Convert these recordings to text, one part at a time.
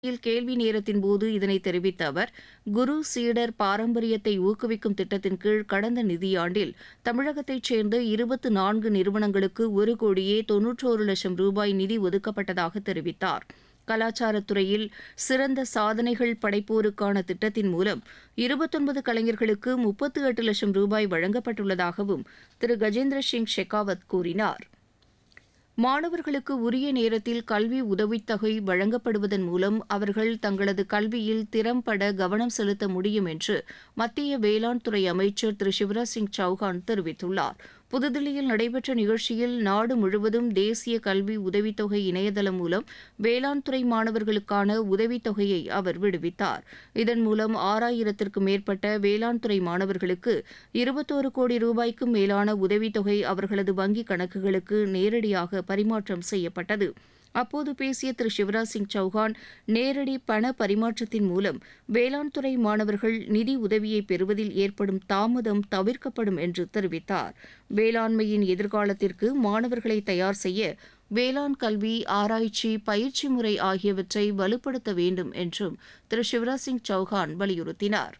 யில் கேள்வி நேரத்தின் போது இதனை தெரிவித்த அவர் குரு சீடர் பாரம்பரியத்தை ஊக்குவிக்கும் திட்டத்தின் கீழ் கடந்த நிதியாண்டில் தமிழகத்தைச் சேர்ந்த இருபத்து நான்கு நிறுவனங்களுக்கு ஒரு கோடியே தொன்னூற்றோரு லட்சம் ரூபாய் நிதி ஒதுக்கப்பட்டதாக தெரிவித்தார் கலாச்சாரத்துறையில் சிறந்த சாதனைகள் படைப்போருக்கான திட்டத்தின் மூலம் இருபத்தொன்பது கலைஞர்களுக்கு முப்பத்து எட்டு லட்சம் ரூபாய் வழங்கப்பட்டுள்ளதாகவும் திரு கஜேந்திர சிங் ஷெகாவத் கூறினார் மாணவர்களுக்கு உரிய நேரத்தில் கல்வி உதவித்தொகை வழங்கப்படுவதன் மூலம் அவர்கள் தங்களது கல்வியில் திறம்பட கவனம் செலுத்த முடியும் என்று மத்திய வேளாண் துறை அமைச்சர் திரு சிவராஜ் சிங் சௌஹான் தெரிவித்துள்ளார் புதுதில்லியில் நடைபெற்ற நிகழ்ச்சியில் நாடு முழுவதும் தேசிய கல்வி உதவித்தொகை இணையதளம் மூலம் வேளாண் துறை மாணவர்களுக்கான உதவித்தொகையை அவர் விடுவித்தார் இதன் மூலம் ஆறாயிரத்திற்கும் மேற்பட்ட வேளாண் துறை மாணவர்களுக்கு இருபத்தோரு கோடி ரூபாய்க்கும் மேலான உதவித்தொகை அவர்களது வங்கிக் கணக்குகளுக்கு நேரடியாக பரிமாற்றம் செய்யப்பட்டது அப்போது பேசிய திரு சிவராஜ் சிங் சௌஹான் நேரடி பண பரிமாற்றத்தின் மூலம் வேளாண் துறை மாணவர்கள் நிதி உதவியை பெறுவதில் ஏற்படும் தாமதம் தவிர்க்கப்படும் என்று தெரிவித்தார் வேளாண்மையின் எதிர்காலத்திற்கு மாணவர்களை தயார் செய்ய வேளாண் கல்வி ஆராய்ச்சி பயிற்சி முறை ஆகியவற்றை வலுப்படுத்த வேண்டும் என்றும் திரு சிவராஜ் சிங் சௌஹான் வலியுறுத்தினார்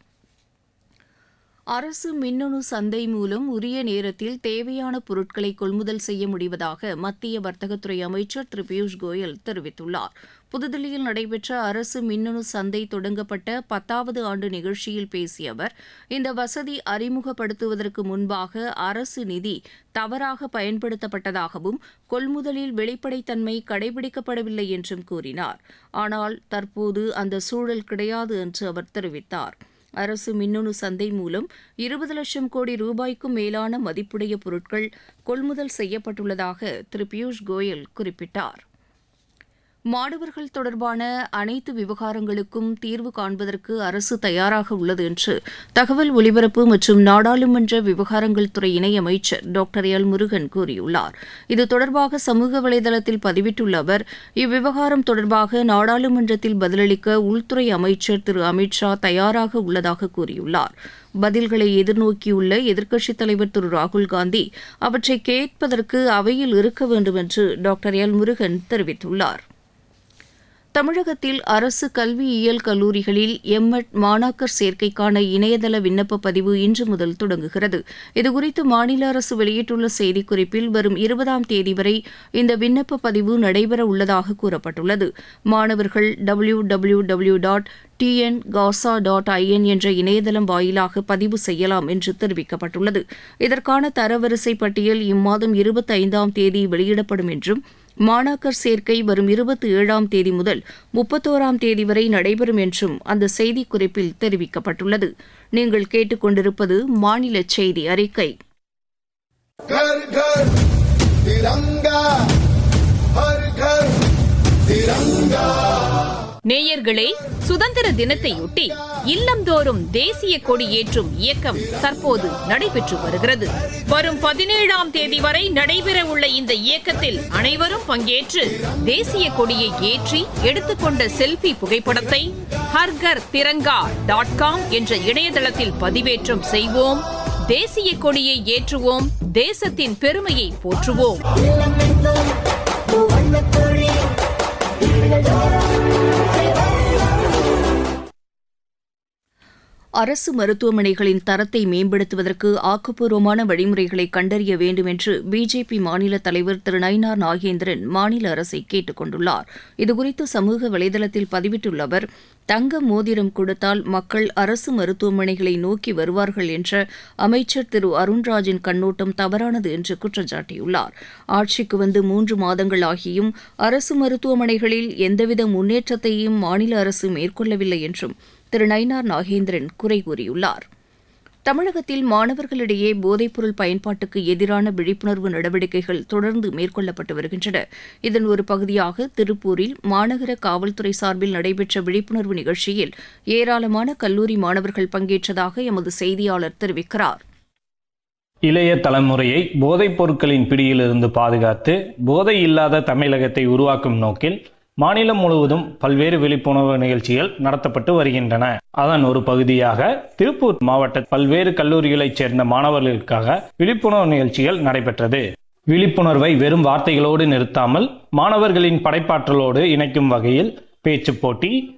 அரசு மின்னணு சந்தை மூலம் உரிய நேரத்தில் தேவையான பொருட்களை கொள்முதல் செய்ய முடிவதாக மத்திய வர்த்தகத்துறை அமைச்சர் திரு பியூஷ் கோயல் தெரிவித்துள்ளார் புதுதில்லியில் நடைபெற்ற அரசு மின்னணு சந்தை தொடங்கப்பட்ட பத்தாவது ஆண்டு நிகழ்ச்சியில் பேசிய அவர் இந்த வசதி அறிமுகப்படுத்துவதற்கு முன்பாக அரசு நிதி தவறாக பயன்படுத்தப்பட்டதாகவும் கொள்முதலில் வெளிப்படைத்தன்மை கடைபிடிக்கப்படவில்லை என்றும் கூறினார் ஆனால் தற்போது அந்த சூழல் கிடையாது என்று அவர் தெரிவித்தார் அரசு மின்னணு சந்தை மூலம் இருபது லட்சம் கோடி ரூபாய்க்கும் மேலான மதிப்புடைய பொருட்கள் கொள்முதல் செய்யப்பட்டுள்ளதாக திரு பியூஷ் கோயல் குறிப்பிட்டார் மாணவர்கள் தொடர்பான அனைத்து விவகாரங்களுக்கும் தீர்வு காண்பதற்கு அரசு தயாராக உள்ளது என்று தகவல் ஒலிபரப்பு மற்றும் நாடாளுமன்ற விவகாரங்கள் துறை இணையமைச்சர் டாக்டர் எல் முருகன் கூறியுள்ளார் இது தொடர்பாக சமூக வலைதளத்தில் பதிவிட்டுள்ள அவர் இவ்விவகாரம் தொடர்பாக நாடாளுமன்றத்தில் பதிலளிக்க உள்துறை அமைச்சர் திரு அமித் ஷா தயாராக உள்ளதாக கூறியுள்ளார் பதில்களை எதிர்நோக்கியுள்ள எதிர்க்கட்சித் தலைவர் திரு ராகுல்காந்தி அவற்றை கேட்பதற்கு அவையில் இருக்க வேண்டும் என்று டாக்டர் எல் முருகன் தெரிவித்துள்ளார் தமிழகத்தில் அரசு கல்வியியல் கல்லூரிகளில் எம்எட் மாணாக்கர் சேர்க்கைக்கான இணையதள விண்ணப்ப பதிவு இன்று முதல் தொடங்குகிறது இதுகுறித்து மாநில அரசு வெளியிட்டுள்ள செய்திக்குறிப்பில் வரும் இருபதாம் தேதி வரை இந்த விண்ணப்ப பதிவு நடைபெற உள்ளதாக கூறப்பட்டுள்ளது மாணவர்கள் W W W dot TN gasa dot IN என்ற இணையதளம் வாயிலாக பதிவு செய்யலாம் என்று தெரிவிக்கப்பட்டுள்ளது இதற்கான தரவரிசை பட்டியல் இம்மாதம் இருபத்தி ஐந்தாம் தேதி வெளியிடப்படும் என்றும் மாணாக்கர் சேர்க்கை வரும் இருபத்தி ஏழாம் தேதி முதல் முப்பத்தோராம் தேதி வரை நடைபெறும் என்றும் அந்த செய்திக்குறிப்பில் தெரிவிக்கப்பட்டுள்ளது நீங்கள் கேட்டுக்கொண்டிருப்பது மாநில செய்தி அறிக்கை घर घर तिरंगा हर घर तिरंगा நேயர்களே சுதந்திர தினத்தையொட்டி இல்லந்தோறும் தேசிய கொடி ஏற்றும் இயக்கம் தற்போது நடைபெற்று வருகிறது வரும் பதினேழாம் தேதி வரை நடைபெற உள்ள இந்த இயக்கத்தில் அனைவரும் பங்கேற்று தேசிய கொடியை ஏற்றி எடுத்துக்கொண்ட செல்ஃபி புகைப்படத்தை ஹர்கர் திரங்கா டாட் காம் என்ற இணையதளத்தில் பதிவேற்றம் செய்வோம் தேசிய கொடியை ஏற்றுவோம் தேசத்தின் பெருமையை போற்றுவோம் அரசு மருத்துவமனைகளின் தரத்தை மேம்படுத்துவதற்கு ஆக்கப்பூர்வமான வழிமுறைகளை கண்டறிய வேண்டும் என்று பிஜேபி மாநில தலைவர் திரு நயினார் நாகேந்திரன் மாநில அரசை கேட்டுக் கொண்டுள்ளார் இதுகுறித்து சமூக வலைதளத்தில் பதிவிட்டுள்ள அவர் தங்க மோதிரம் கொடுத்தால் மக்கள் அரசு மருத்துவமனைகளை நோக்கி வருவார்கள் என்ற அமைச்சர் திரு அருண்ராஜின் கண்ணோட்டம் தவறானது என்று குற்றம் சாட்டியுள்ளார் ஆட்சிக்கு வந்து மூன்று மாதங்கள் ஆகியும் அரசு மருத்துவமனைகளில் எந்தவித முன்னேற்றத்தையும் மாநில அரசு மேற்கொள்ளவில்லை என்றும் திரு நயினார் நாகேந்திரன் குறை கூறியுள்ளார் தமிழகத்தில் மாணவர்களிடையே போதைப்பொருள் பயன்பாட்டுக்கு எதிரான விழிப்புணர்வு நடவடிக்கைகள் தொடர்ந்து மேற்கொள்ளப்பட்டு வருகின்றன இதன் ஒரு பகுதியாக திருப்பூரில் மாநகர காவல்துறை சார்பில் நடைபெற்ற விழிப்புணர்வு நிகழ்ச்சியில் ஏராளமான கல்லூரி மாணவர்கள் பங்கேற்றதாக எமது செய்தியாளர் தெரிவிக்கிறார் இளைய தலைமுறையை போதைப் பொருட்களின் பிடியிலிருந்து பாதுகாத்து போதை இல்லாத தமிழகத்தை உருவாக்கும் நோக்கில் மாநிலம் முழுவதும் பல்வேறு விழிப்புணர்வு நிகழ்ச்சிகள் நடத்தப்பட்டு வருகின்றன அதன் ஒரு பகுதியாக திருப்பூர் மாவட்ட பல்வேறு கல்லூரிகளைச் சேர்ந்த மாணவர்களுக்காக விழிப்புணர்வு நிகழ்ச்சிகள் நடைபெற்றது விழிப்புணர்வை வெறும் வார்த்தைகளோடு நிறுத்தாமல் மாணவர்களின் படைப்பாற்றலோடு இணைக்கும் வகையில் பேச்சுப் போட்டி